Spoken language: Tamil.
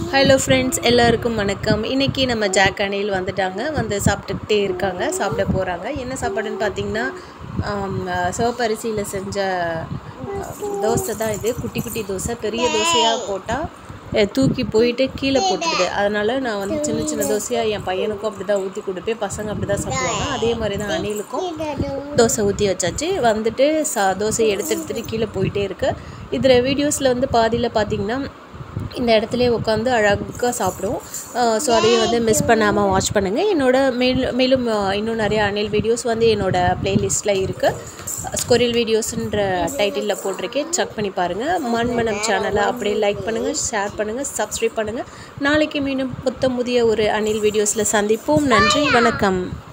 ஹலோ ஃப்ரெண்ட்ஸ் எல்லாருக்கும் வணக்கம் இன்றைக்கி நம்ம ஜாக் அணில் வந்துட்டாங்க வந்து சாப்பிட்டுக்கிட்டே இருக்காங்க சாப்பிட போகிறாங்க என்ன சாப்பாடுன்னு பார்த்தீங்கன்னா ஆம், சிவப்பரிசியில் செஞ்ச ஆ, தோசை தான் இது குட்டி குட்டி தோசை பெரிய தோசையாக போட்டால் தூக்கி போயிட்டு கீழே போட்டுடுது அதனால் நான் வந்து சின்ன சின்ன தோசையாக என் பையனுக்கும் அப்படி தான் ஊற்றி கொடுப்பேன் பசங்க அப்படி தான் சாப்பிடுவாங்க அதே மாதிரி தான் அணிலுக்கும் தோசை ஊற்றி வச்சாச்சு வந்துட்டு சா தோசையை எடுத்து எடுத்துட்டு கீழே போயிட்டே இருக்கு இதில் வீடியோஸில் வந்து பாதியில் பார்த்தீங்கன்னா இந்த இடத்துல உட்காந்து அழகாக சாப்பிடும் ஸோ அதையும் வந்து மிஸ் பண்ணாமல் வாட்ச் பண்ணுங்கள் என்னோட மேல் மேலும் அஹ், இன்னும் நிறைய அணில் வீடியோஸ் வந்து என்னோட பிளேலிஸ்ட்டில் இருக்குது ஸ்கொரியல் வீடியோஸ்ன்ற டைட்டிலில் போட்டிருக்கேன் செக் பண்ணி பாருங்கள் மண்மனம் சேனலை அப்படியே லைக் பண்ணுங்கள் ஷேர் பண்ணுங்கள் சப்ஸ்கிரைப் பண்ணுங்கள் நாளைக்கு மீண்டும் புத்தம் புதிய ஒரு அணில் வீடியோஸில் சந்திப்போம் நன்றி வணக்கம்